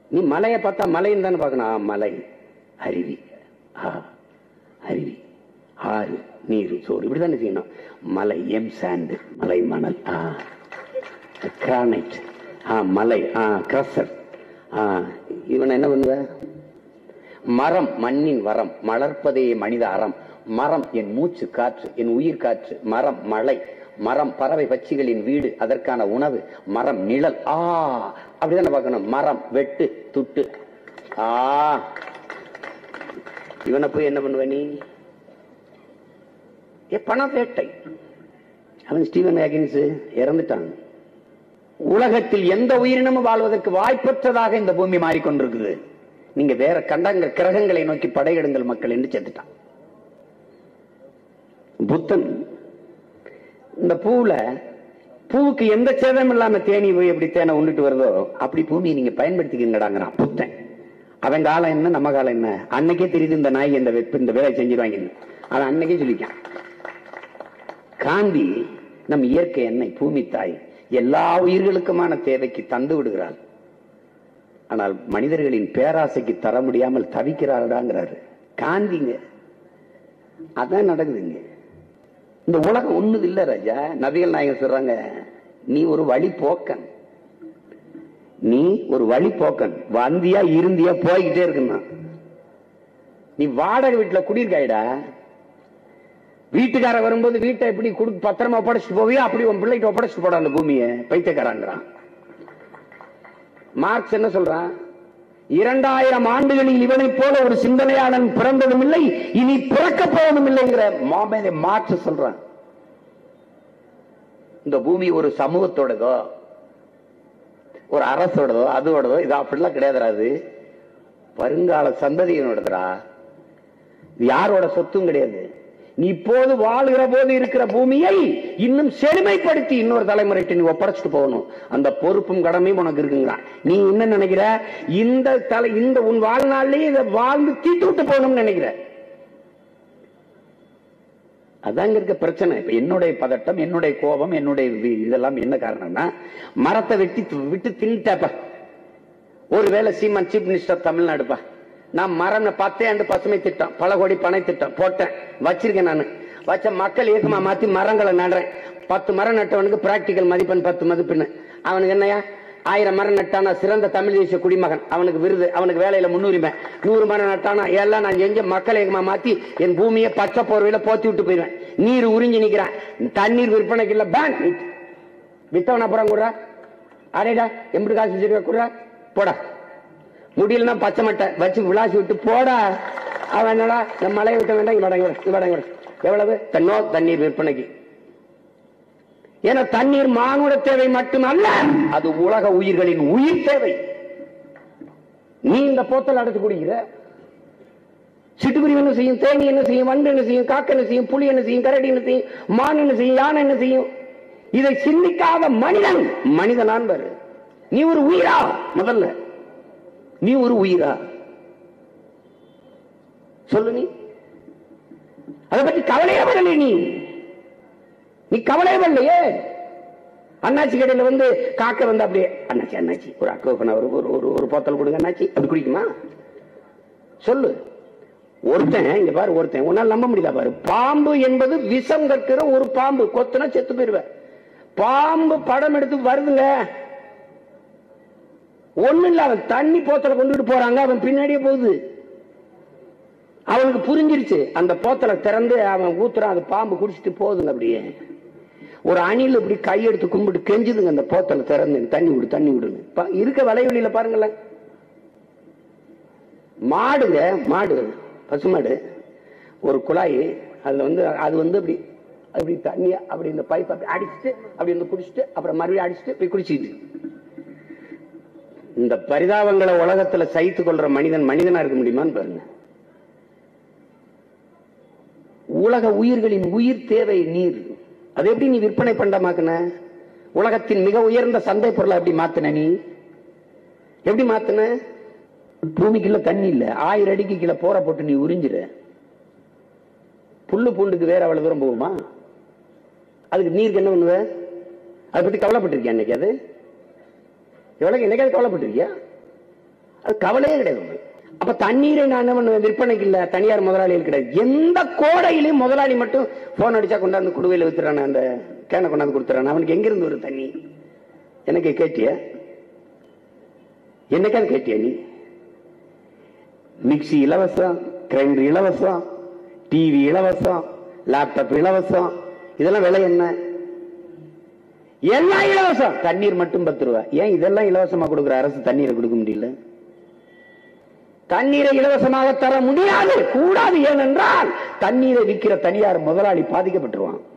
நீ மலையை பார்த்தா மலைன்னு தானே பார்க்கணும் ஆ, மலை அருவி ஆ, அருவி ஆறு நீர் சோறு இப்படி தானே செய்யணும் மலை எம் சாண்டு மலை மணல் ஆ கிரானைட் ஆ மலை ஆ கிரசர் ஆ இவன் என்ன பண்ணுவ மரம் மண்ணின் வரம் மலர்ப்பதே மனித அறம் மரம் என் மூச்சு காற்று என் உயிர் காற்று மரம் மழை மரம் பறவை பட்சிகளின் வீடு அதற்கான உணவு மரம் நிழல் ஆ அப்படிதானே பார்க்கணும் மரம் வெட்டு துட்டு ஆ இவனை போய் என்ன பண்ணுவ நீ ஏ பண வேட்டை அவன் ஸ்டீவன் வேகின்ஸ் இறந்துட்டான் உலகத்தில் எந்த உயிரினமும் வாழ்வதற்கு வாய்ப்பற்றதாக இந்த பூமி மாறிக்கொண்டிருக்குது நீங்க வேற கண்டங்க கிரகங்களை நோக்கி படையெடுங்கள் மக்கள் என்று செத்துட்டான் புத்தன் இந்த பூவுல பூவுக்கு எந்த சேதம் இல்லாம தேனி போய் எப்படி தேனை உண்டுட்டு வருதோ அப்படி பூமியை நீங்க பயன்படுத்திக்கிறீங்கடாங்கிறான் புத்தன் அவன் காலம் என்ன நம்ம காலம் என்ன அன்னைக்கே தெரியுது இந்த நாய் இந்த வெப்பு இந்த வேலை செஞ்சிருவாங்க அவன் அன்னைக்கே சொல்லிக்கான் காந்தி நம் இயற்கை எண்ணெய் பூமி தாய் எல்லா உயிர்களுக்குமான தேவைக்கு தந்து விடுகிறாள் ஆனால் மனிதர்களின் பேராசைக்கு தர முடியாமல் தவிக்கிறார்களாங்கிறாரு காந்திங்க அதான் நடக்குதுங்க இந்த உலகம் ஒண்ணுது இல்ல ராஜா நபிகள் நாயகர் சொல்றாங்க நீ ஒரு வழி போக்கன் நீ ஒரு வழி போக்கன் வந்தியா இருந்தியா போய்கிட்டே இருக்கணும் நீ வாடகை வீட்டுல குடியிருக்காயிடா வீட்டுக்கார வரும்போது வீட்டை எப்படி குடு பத்திரமா ஒப்படைச்சிட்டு போவியோ அப்படி உன் பிள்ளைகிட்ட ஒப்படைச்சிட்டு போட அந்த பூமியை பைத்தியக்காராங்கிறான் மார்க்ஸ் என்ன சொல்றான் இரண்டாயிரம் ஆண்டுகளில் இவனைப் போல ஒரு சிந்தனையாளன் பிறந்ததும் இல்லை இனி பிறக்க போவதும் இல்லைங்கிற மாமேதை மார்க்ஸ் சொல்றான் இந்த பூமி ஒரு சமூகத்தோடதோ ஒரு அரசோடதோ அதோடதோ இது அப்படிலாம் கிடையாதுடா அது வருங்கால சந்ததியினோடதுடா இது யாரோட சொத்தும் கிடையாது நீ இப்போது வாழ்கிற போது இருக்கிற பூமியை இன்னும் செழுமைப்படுத்தி இன்னொரு தலைமுறைக்கு நீ ஒப்படைச்சிட்டு போகணும் அந்த பொறுப்பும் கடமையும் உனக்கு இருக்குங்கிறான் நீ என்ன நினைக்கிற இந்த தலை இந்த உன் வாழ்நாள்லயே இதை வாழ்ந்து தீட்டு விட்டு போகணும்னு நினைக்கிற அதாங்க இருக்க பிரச்சனை இப்ப என்னுடைய பதட்டம் என்னுடைய கோபம் என்னுடைய வி- இதெல்லாம் என்ன காரணம்னா மரத்தை வெட்டி து- விட்டு தின்னுட்டாப்பா ஒருவேளை சீமான் சீஃப் மினிஸ்டர் தமிழ்நாடுப்பா நான் மரம் பத்தே ஆண்டு பசுமை திட்டம் பல கோடி பனை திட்டம் போட்டேன் வச்சிருக்கேன் நான் வச்ச மக்கள் இயக்கமா மாத்தி மரங்களை நடுறேன் பத்து மரம் நட்டவனுக்கு பிராக்டிக்கல் மதிப்பெண் பத்து மதிப்பெண் அவனுக்கு என்னையா ஆயிரம் மரம் நட்டானா சிறந்த தமிழ் தேசிய குடிமகன் அவனுக்கு விருது அவனுக்கு வேலையில முன்னுரிமை நூறு மரம் நட்டானா எல்லாம் நான் செஞ்ச மக்கள் இயக்கமா மாத்தி என் பூமியை பச்சை போர்வையில போத்தி விட்டு போயிடுவேன் நீர் உறிஞ்சி நிக்கிறேன் தண்ணீர் விற்பனைக்கு இல்ல பேங்க் வித்தவன் அப்புறம் கூட அடேடா எப்படி காசு வச்சிருக்க கூட போடா முடியலன்னா பச்சை மட்டை வச்சு விளாசி விட்டு போடா அவன் என்னடா இந்த மலையை விட்ட வேண்டாம் இங்க வாடா, இங்க வாடா, இங்க வாடா. எவ்வளவு தன்னோ தண்ணீர் விற்பனைக்கு ஏன்னா தண்ணீர் மானுட தேவை மட்டுமல்ல அது உலக உயிர்களின் உயிர் தேவை நீ இந்த போத்தல் அடைச்சு குடிக்கிற சிட்டுக்குருவி என்ன செய்யும் தேனி என்ன செய்யும் வண்டு என்ன செய்யும் காக்க என்ன செய்யும் புலி என்ன செய்யும் கரடி என்ன செய்யும் மான் என்ன செய்யும் யானை என்ன செய்யும் இதை சிந்திக்காத மனிதன் மனிதனான் பாரு நீ ஒரு உயிரா முதல்ல நீ ஒரு உயிரா சொல்லு நீ அதை பற்றி கவலையே படலை நீ நீ கவலையே படலையே அண்ணாச்சி கடையில வந்து காக்க வந்து அப்படியே அண்ணாச்சி அண்ணாச்சி ஒரு அக்கோபன ஒரு ஒரு ஒரு ஒரு போத்தல் கொடுங்க அண்ணாச்சி அப்படி குடிக்குமா சொல்லு ஒருத்தன் இங்க பாரு ஒருத்தன் உன்னால நம்ப முடியல பாரு பாம்பு என்பது விஷம் கற்கிற ஒரு பாம்பு கொத்துனா செத்து போயிருவ பாம்பு படம் எடுத்து வருதுங்க ஒண்ணு இல்ல அவன் தண்ணி போத்தலை கொண்டுட்டு போறாங்க அவன் பின்னாடியே போகுது அவனுக்கு புரிஞ்சிருச்சு அந்த போத்தலை திறந்து அவன் ஊத்துறான் அது பாம்பு குடிச்சிட்டு போகுதுங்க அப்படியே ஒரு அணில் இப்படி கையெடுத்து கும்பிட்டு கெஞ்சுதுங்க அந்த போத்தலை திறந்து தண்ணி விடு தண்ணி விடுன்னு பா- இருக்க வலைவெளியில பாருங்களேன் மாடுங்க மாடு பசுமாடு ஒரு குழாய் அதுல வந்து அது வந்து அப்படி அப்படி தண்ணி அப்படி இந்த பைப் அப்படி அடிச்சுட்டு அப்படி வந்து குடிச்சிட்டு அப்புறம் மறுபடியும் அடிச்சுட்டு போய் குடிச்சிட்டு இந்த பரிதாபங்களை உலகத்துல சகித்து கொள்ற மனிதன் மனிதனா இருக்க முடியுமான்னு பாருங்க உலக உயிர்களின் உயிர் தேவை நீர் அது எப்படி நீ விற்பனை பண்டமாக்குன உலகத்தின் மிக உயர்ந்த சந்தை பொருளை எப்படி மாத்துன நீ எப்படி மாத்துன பூமிக்குள்ள தண்ணி இல்ல ஆயிரம் அடிக்கு கீழே போற போட்டு நீ உறிஞ்சிர புல்லு பூண்டுக்கு வேற அவ்வளவு தூரம் போகுமா அதுக்கு நீருக்கு என்ன பண்ணுவ அதை பத்தி கவலைப்பட்டிருக்கியா இன்னைக்கு அது எவ்வளவு என்னைக்காவது கவலைப்பட்டிருக்கியா அது கவலையே கிடையாது உங்களுக்கு. அப்ப தண்ணீரை நான் என்ன பண்ணுவேன் விற்பனைக்கு இல்ல தனியார் முதலாளிகள் கிடையாது எந்த கோடையிலையும் முதலாளி மட்டும் போன் அடிச்சா கொண்டாந்து குடுவையில வித்துறான அந்த கேனை கொண்டாந்து கொடுத்துறான் அவனுக்கு எங்க இருந்து ஒரு தண்ணி எனக்கு கேட்டிய என்னைக்காவது கேட்டியா நீ மிக்சி இலவசம் கிரைண்டர் இலவசம் டிவி இலவசம் லேப்டாப் இலவசம் இதெல்லாம் விலை என்ன எல்லாம் இலவசம் தண்ணீர் மட்டும் பத்து ரூபாய் ஏன் இதெல்லாம் இலவசமா கொடுக்குற அரசு தண்ணீரை கொடுக்க முடியல தண்ணீரை இலவசமாக தர முடியாது கூடாது ஏனென்றால் தண்ணீரை விற்கிற தனியார் முதலாளி பாதிக்கப்பட்டுருவான்